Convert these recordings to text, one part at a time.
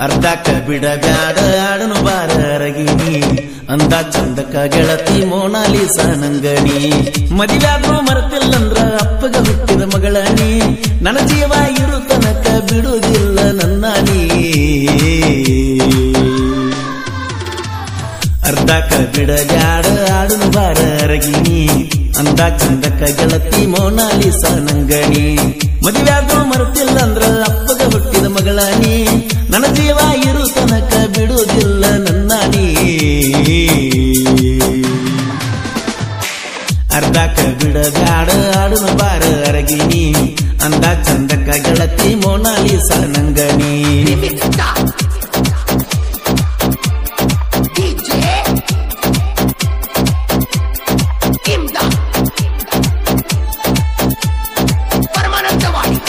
ಅರ್ಧಕ್ಕ ಬಿಡ ಬ್ಯಾಡ ಆಡನು ಬಾರ ಅರಗಿನಿ ಅಂದ ಚಂದಕ್ಕ ಗೆಳತಿ ಮೋನಾಲಿಸ ನಂಗಣಿ ಮದಿವ್ಯಾದ್ರು ಮರೆತಿಲ್ಲಂದ್ರ ಅಪ್ಪಗ ಹುಟ್ಟಿದ ಮಗಳನಿ ನನ್ನ ಜೀವ ಇರು ತನಕ ಬಿಡುವುದಿಲ್ಲ ನನ್ನ ನೀ ಅರ್ಧಕ್ಕ ಬಿಡ ಬ್ಯಾಡ ಆಡನು ಬಾರ ಅರಗಿನಿ ಅಂದ ಚಂದಕ್ಕ ಗೆಳತಿ ಮೋನಾಲಿಸ ನಂಗಣಿ ಮದುವ್ಯಾದ್ರು ಮರೆತಿಲ್ಲ ಅಂದ್ರ ಅಪ್ಪಗ ಹುಟ್ಟಿದ ಮಗಳನಿ ನನ್ನ ಜೀವ ಇರು ತನಕ ಬಿಡುವುದಿಲ್ಲ ನನ್ನ ನೀ ಅರ್ಧಕ್ಕ ಬಿಡ ಬ್ಯಾಡ ಆಡನು ಬಾರ ಅರಗಿನಿ ಅಂದ ಚಂದಕ್ಕ ಗೆಳತಿ ಮೋನಾಲಿಸ ನಂಗಣಿ Limita. DJ. Imda. ಪರಮಾನಂದವಾಡಿ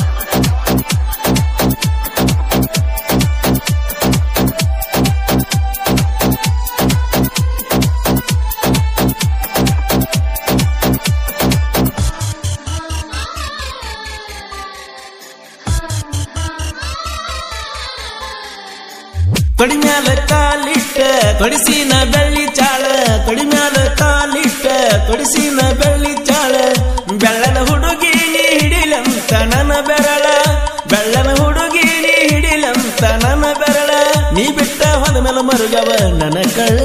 ತೊಡಿ ಮ್ಯಾಲ ಕಾಲಿಟ್ಟ ತೊಡಿಸಿನ ಬೆಳ್ಳಿ ಚಾಳ ತೊಡಿ ಮ್ಯಾಲ ಕಾಲಿಟ್ಟ ತೊಡಿಸಿನ ಬೆಳ್ಳಿ ಚಾಳ ಬೆಳ್ಳನ ಹುಡುಗಿ ನೀ ಹಿಡಿಲಂತ ನನ್ನ ಬೆರಳ ಬೆಳ್ಳನ ಹುಡುಗಿ ನೀ ಹಿಡಿಲಂತ ನನ್ನ ಬೆರಳ ನೀ ಬಿಟ್ಟ ಹೋದ ಮೇಲೆ ಮರುಗವ ನನ್ನ ಕಳ್ಳ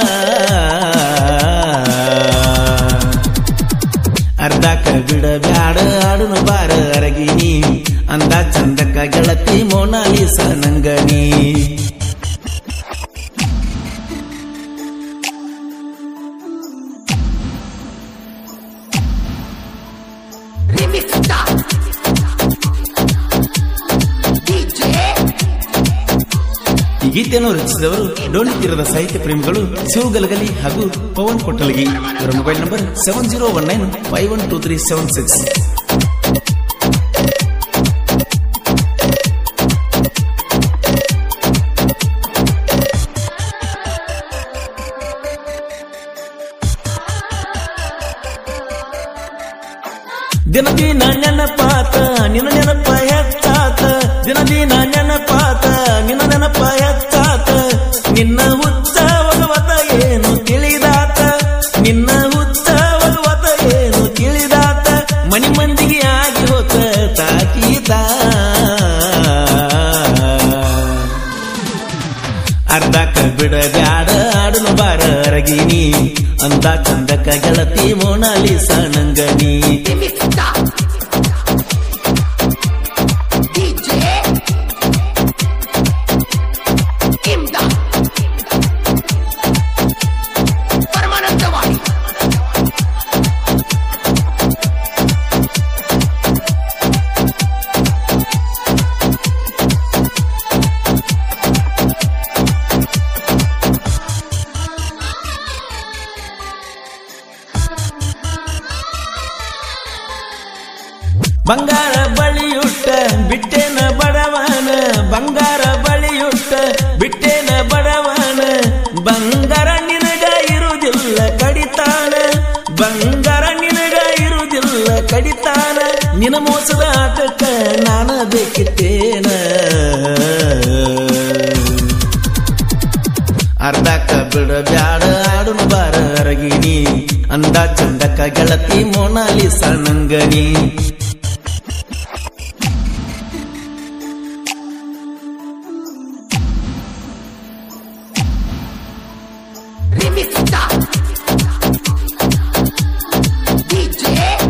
ಅರ್ಧಕ್ಕ ಬಿಡ ಬ್ಯಾಡ ಆಡುನು ಬಾರ ಅರಗಿನಿ ಅಂದ ಚಂದಕ್ಕ ಗೆಳತಿ ಮೋನಾಲಿಸ ನಂಗಣಿ Limita. DJ. ಈ ಗೀತೆಯನ್ನು ರಚಿಸಿದವರು ಡೋಣಿತಿರದ ಸಾಹಿತ್ಯ ಪ್ರೇಮಿಗಳು ಶಿವಗಲಗಲಿ ಹಾಗೂ ಪವನ್ ಕೊಟ್ಟಲಗಿ ಇವರ mobile number seven zero one nine five one two three seven six ದಿನ ದಿನ ನೆನಪಾತ ನಿನ್ನ ನೆನಪ ಹೆಚ್ಚಾತ ದಿನ ದಿನ ನೆನಪಾತ ನಿನ್ನ ನೆನಪ ಹೆಚ್ಚಾತ ನಿನ್ನ ಹುಚ್ಚ ಒಗವತ ಏನು ತಿಳಿದಾತ ನಿನ್ನ ಹುಚ್ಚ ಒಗವತ ಏನು ತಿಳಿದಾತ ಮನಿ ಮಂದಿಗೆ ಆಗಿ ಹೋತ ತಾಕೀತ ಅರ್ಧಕ್ಕ ಬಿಡ ಬ್ಯಾಡ ಆಡುನು ಬಾರ ಅರಗಿನಿ ಅಂದ ಚಂದಕ್ಕ ಗೆಳತಿ ಮೋನಾಲಿಸ ನಂಗನಿ Limita. DJ. Imda. ಪರಮಾನಂದವಾಡಿ ಬಂಗಾರ ಬಳಿಯುಟ್ಟ ಬಿಟ್ಟೇನ ಬಡವನ ಬಂಗಾರ ಬಳಿಯುಟ್ಟ ಬಿಟ್ಟೇನ ಬಡವನ ಬಂಗಾರ ನಿನಗ ಇರುವುದಿಲ್ಲ ಕಡಿತಾನ ಬಂಗಾರ ನಿನಗ ಇರುವುದಿಲ್ಲ ಕಡಿತಾನ ನಿನ ಮೋಸದ ಆಟಕ್ಕ ನಾನ ಬೇಕಿತ್ತೇನ ಅರ್ಧಕ್ಕ ಬಿಡ ಬ್ಯಾಡ ಆಡುನು ಬಾರ ಅರಗಿನಿ ಅಂದ ಚಂದಕ್ಕ ಗೆಳತಿ ಮೋನಾಲಿಸ ನಂಗನಿ Limita. DJ.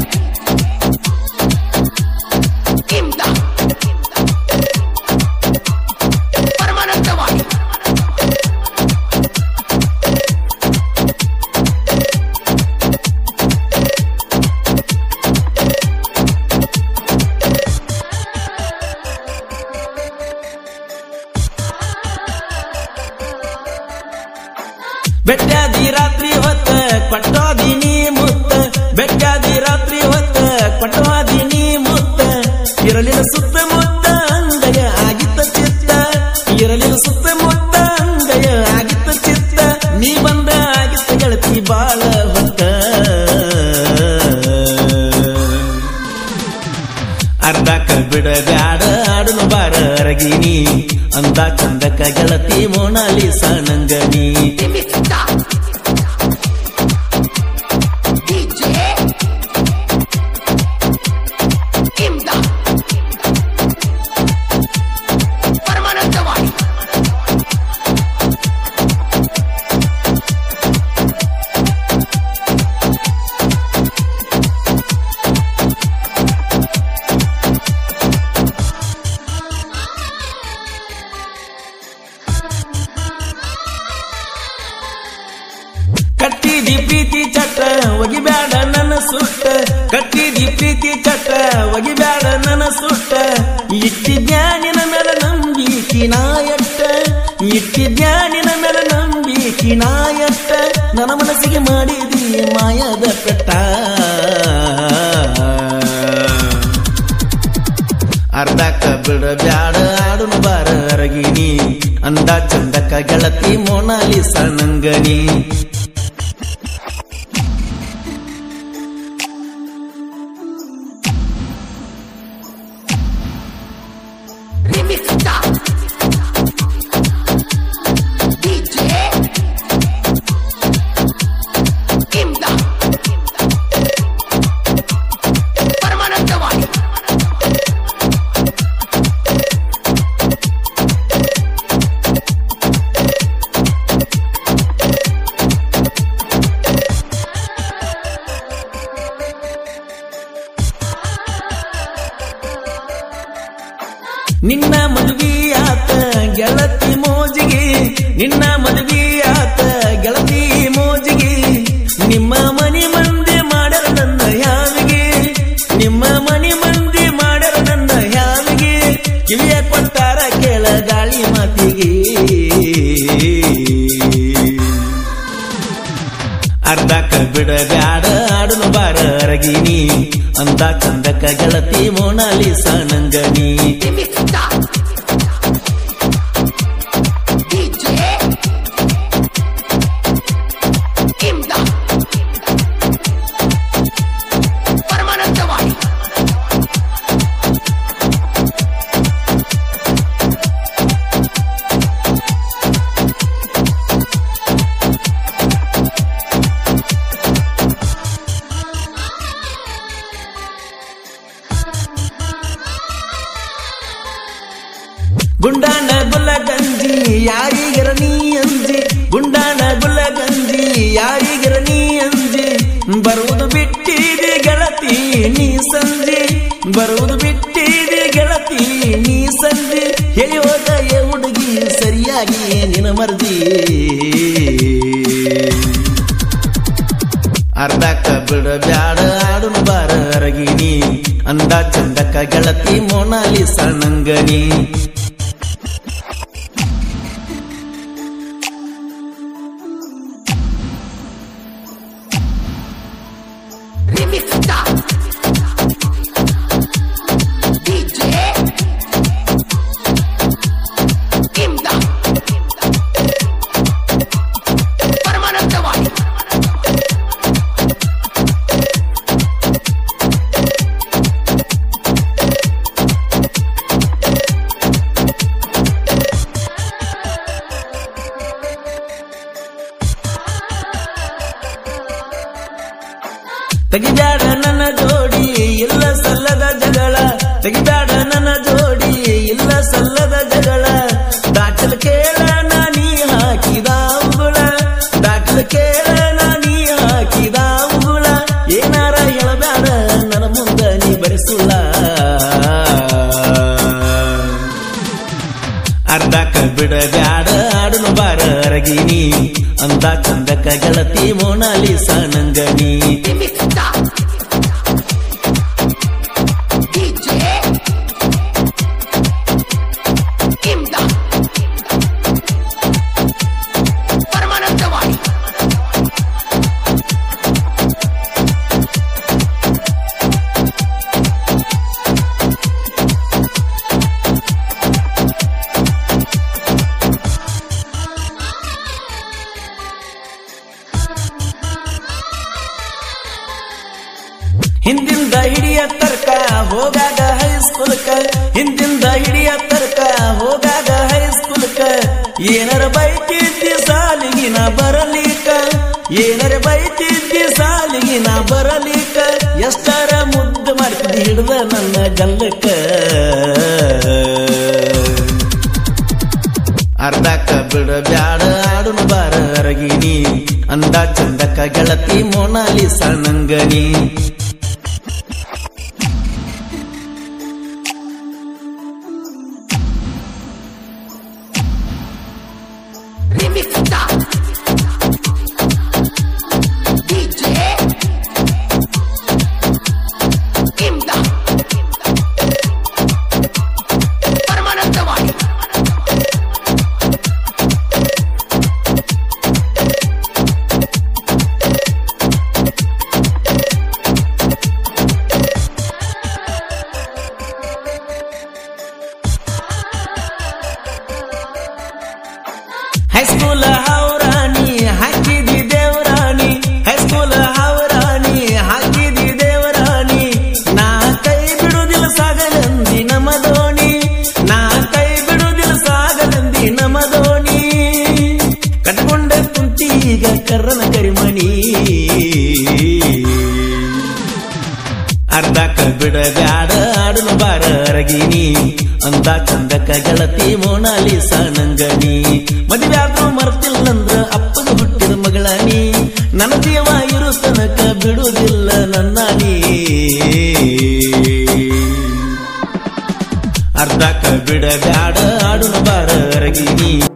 Imda. ಪರಮಾನಂದವಾಡಿ ಬೆಟ್ಟಾದಿ ರಾತ್ರಿ ಹೊತ್ತ ಕೊಟ್ಟೋದಿ ನೀ ಮುತ್ತ ಬೆಟ್ಟಾದಿ ರಾತ್ರಿ ಹೊತ್ತ ಕೊಟ್ಟೋದಿ ನೀ ಮುತ್ತ ಇರಲಿಲ್ಲ ಸುತ್ತ ಮುತ್ತ ಅಂದಯ ಆಗಿತ್ತ ಚಿತ್ತ ಇರಲಿಲ್ಲ ಸುತ್ತ ಮುತ್ತ ಅಂದಯ ಆಗಿತ್ತ ಚಿತ್ತ ನೀ ಬಂದ ಆಗಿತ್ತ ಗೆಳತಿ ಬಾಳ ಹೊತ್ತ ಅರ್ಧಕ್ಕ ಬಿಡ ಬ್ಯಾಡ ಆಡುನು ಬಾರ ಬಾರ ಅರಗಿನಿ ಅಂದ ಚಂದಕ ಗೆಳತಿ ಮೋನಾಲಿಸ ನಂಗನಿ Dimitra. DJ. Imda. ಪರಮಾನಂದವಾಡಿ ಕಟ್ಟಿದಿ ಪ್ರೀತಿ ಚಟ್ಟ ಒಗಿಬ್ಯಾಡ ನನ್ನ ಸುಟ್ಟ ಕಟ್ಟಿದಿ ಪ್ರೀತಿ ಚಟ್ಟ ಒಗಿಬ್ಯಾಡ ನನ್ನ ಸುಟ್ಟ ಇಟ್ಟಿದ್ಯಾನಿನ ಮೇಲೆ ನಂಬಿಕಿ ನಾಯಟ್ಟ ಇಟ್ಟಿದ್ಯಾನಿನ ಮೇಲೆ ನಂಬಿಕಿ ನಾಯಟ್ಟ ನನ್ನ ಮನಸ್ಸಿಗೆ ಮಾಡಿದಿ ಮಾಯದ ಪೆಟ್ಟ ಅರ್ಧಕ್ಕ ಬಿಡಬ್ಯಾಡ ಆಡುನು ಬಾರ ಅರಗಿನಿ ಅಂದ ಚಂದಕ್ಕ ಗೆಳತಿ ಮೋನಾಲಿಸ ನಂಗನಿ Dimitra. DJ. Imda. ಪರಮಾನಂದವಾಡಿ ನಿನ್ನ ಮದುವೆಯಾತ ಗೆಳತಿ ಮೋಜಿಗೆ ನಿನ್ನ ಮದುವೆಯಾತ ಗೆಳತಿ ಮೋಜಿಗೆ ನಿಮ್ಮ ಮನಿ ಮಂದಿ ಮಾಡ್ಯಾರ ನನ್ನ ಯಾವಿಗೆ ನಿಮ್ಮ ಮನಿ ಮಂದಿ ಮಾಡ್ಯಾರ ನನ್ನ ಯಾವಿಗೆ ಕಿವಿಯ ಕೊಟ್ಟಾರ ಕೇಳ ಗಾಳಿ ಮಾತಿಗೆ ಅರ್ಧಕ್ಕ ಬಿಡಬ್ಯಾಡ ಆಡುನು ಬಾರ ಅರಗಿನಿ ಅಂದ ಚಂದಕ ಗೆಳತಿ ಮೋನಾಲಿಸ ನಂಗನಿ Dimitra. DJ. Imda. ಪರಮಾನಂದವಾಡಿ ಗುಂಡಾನ ಗುಲ್ಲಗಂಜಿ ಯಾರಿಗರ ನೀ ಅಂಜಿ ಗುಂಡಾನ ಗುಲ್ಲಗಂಜಿ ಯಾರಿಗರ ನೀ ಅಂಜಿ ಬರುವುದು ಬಿಟ್ಟಿದೆ ಗೆಳತಿ ನೀ ಸಂಜೆ ಬರುವುದು ಬಿಟ್ಟಿದೆ ಗೆಳತಿ ನೀ ಸಂಜೆ ಹೇಳಿ ಹೋದ ಏ ಹುಡುಗಿ ಸರಿಯಾಗಿ ನಿನ ಮರ್ಜಿ ಅರ್ಧಕ್ಕ ಬಿಡಬ್ಯಾಡ ಆಡುನು ಬಾರ ಅರಗಿನಿ ಅಂದ ಚಂದಕ ಗೆಳತಿ ಮೋನಾಲಿಸ ನಂಗನಿ Dimitra. DJ. Imda. ಪರಮಾನಂದವಾಡಿ ತೆಗಿಬ್ಯಾಡ ನನ್ನ ಜೋಡಿ ಇಲ್ಲ ಸಲ್ಲದ ಜಗಳ ತೆಗಿಬ್ಯಾಡ ನನ್ನ ಜೋಡಿ ಇಲ್ಲ ಸಲ್ಲದ ಜಗಳ ದಾಖಲ್ ಕೇಳ ನೀ ಹಾಕಿದ ಉಗುಳ ದಾಖಲ್ ಕೇಳ ನೀ ಹಾಕಿದ ಉಗುಳ ಏನಾರ ಹೇಳಬ್ಯಾಡ ನನ್ನ ಮುಂದ ನೀ ಬರೆಸುಳ್ಳ ಅರ್ಧಕ್ಕ ಬಿಡಬ್ಯಾಡ ಆಡುನು ಬಾರ ಅರಗಿನಿ ಅಂದ ಚಂದಕ ಗೆಳತಿ ಮೋನಾಲಿಸ ನಂಗನಿ Dimitra. DJ. Imda. ಪರಮಾನಂದವಾಡಿ ಏನರ ಬೈತಿದ್ದಿ ಸಾಲಿಗಿನ ಬರಲಿಕ ಏನರ ಬೈತಿದ್ದಿ ಸಾಲಿಗಿನ ಬರಲಿಕ ಎಷ್ಟರ ಮುದ್ದು ಮಾಡ್ತಿದ್ದಿ ಹಿಡ್ದ ನನ್ನ ಗಲ್ಲಕ್ಕ ಅರ್ಧಕ್ಕ ಬಿಡ ಬ್ಯಾಡ ಆಡುನು ಬಾರ ಅರಗಿನಿ ಅಂದ ಚಂದಕ್ಕ ಗೆಳತಿ ಮೋನಾಲಿ ಸಣ್ಣಂಗನಿ Remix Star. DJ. Imda. ಪರಮಾನಂದವಾಣಿ ಹೈಸ್ಕೂಲ್ ಹಾವ್ರಾಣಿ ಹಾಕಿದಿ ದೇವರಾಣಿ ಹೈಸ್ಕೂಲ್ ಹಾವ್ರಾಣಿ ಹಾಕಿದಿ ದೇವರಾಣಿ ನಾ ಕೈ ಬಿಡುದಿಲ್ಲ ಸಾಗದಂದಿ ನಮ್ಮ ದೋಣಿ ನಾ ಕೈ ಬಿಡುದಿಲ್ಲ ಸಾಗದಂದಿ ನಮ್ಮ ದೋಣಿ ಕಟ್ಕೊಂಡ ಕುಂತಿ ಈಗ ಕರ್ರನ ಕರಿಮಣಿ ಅರ್ಧಕ್ಕ ಬಿಡ ಬ್ಯಾಡ ಆಡುನು ಬಾರ ಅರಗಿನಿ ಅಂದ ಚಂದಕ್ಕ ಗೆಳತಿ ಮೋನಾಲಿ ಸಣ್ಣಂಗನಿ ಮದುವ್ಯಾದ್ರು ಮರ್ತಿಲ್ಲಂದ್ರ ಅಪ್ಪಗ ಹುಟ್ಟಿದ ಮಗಳಾನಿ ನನ್ನ ಜೀವ ಇರು ತನಕ ಬಿಡುವುದಿಲ್ಲ ನನ್ನ ನೀ ಅರ್ಧಕ್ಕ ಬಿಡ ಬ್ಯಾಡ ಆಡುನು ಬಾರ ಅರಗಿನಿ